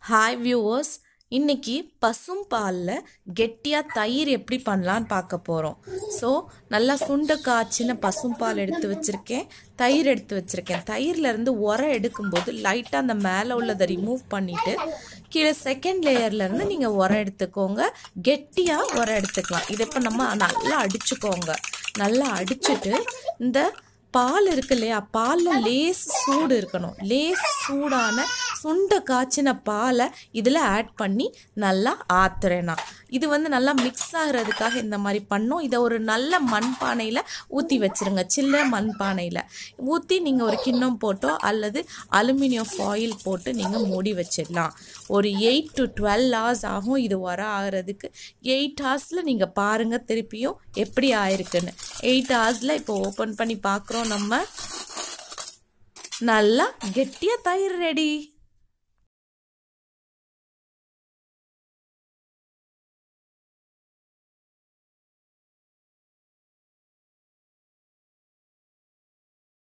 hi viewers இன்னைக்கு பசும் பாலில் கெட்டியாக தயிர் எப்படி பண்ணலான்னு பார்க்க போகிறோம் ஸோ நல்லா சுண்ட காய்ச்சின பசும் பால் எடுத்து வச்சுருக்கேன் தயிர் எடுத்து வச்சுருக்கேன் தயிர்லேருந்து உரம் எடுக்கும்போது லைட்டாக அந்த மேலே உள்ளதை ரிமூவ் பண்ணிவிட்டு கீழே செகண்ட் லேயர்லேருந்து நீங்கள் உரம் எடுத்துக்கோங்க கெட்டியாக உரம் எடுத்துக்கலாம் இதை இப்போ நம்ம நல்லா அடிச்சுக்கோங்க நல்லா அடிச்சுட்டு இந்த பால் இருக்கு இல்லையா பாலில் லேஸ் சூடு இருக்கணும் லேஸ் சூடான சுண்ட காய்ச்சின பாலை இதில் ஆட் பண்ணி நல்லா ஆத்துறேன் நான் இது வந்து நல்லா மிக்ஸ் ஆகிறதுக்காக இந்த மாதிரி பண்ணோம் இதை ஒரு நல்ல மண்பானையில் ஊற்றி வச்சிருங்க சில்ல மண்பானையில் ஊற்றி நீங்கள் ஒரு கிண்ணம் போட்டோ அல்லது அலுமினியம் ஃபாயில் போட்டு நீங்கள் மூடி வச்சிடலாம் ஒரு எயிட் டு டுவெல் ஹவர்ஸ் ஆகும் இது வர ஆகிறதுக்கு எயிட் ஹவர்ஸில் நீங்கள் பாருங்கள் திருப்பியும் எப்படி ஆயிருக்குன்னு எயிட் ஹவர்ஸில் இப்போ ஓப்பன் பண்ணி பார்க்குறோம் நம்ம நல்லா கெட்டியாக தயிர் ரெடி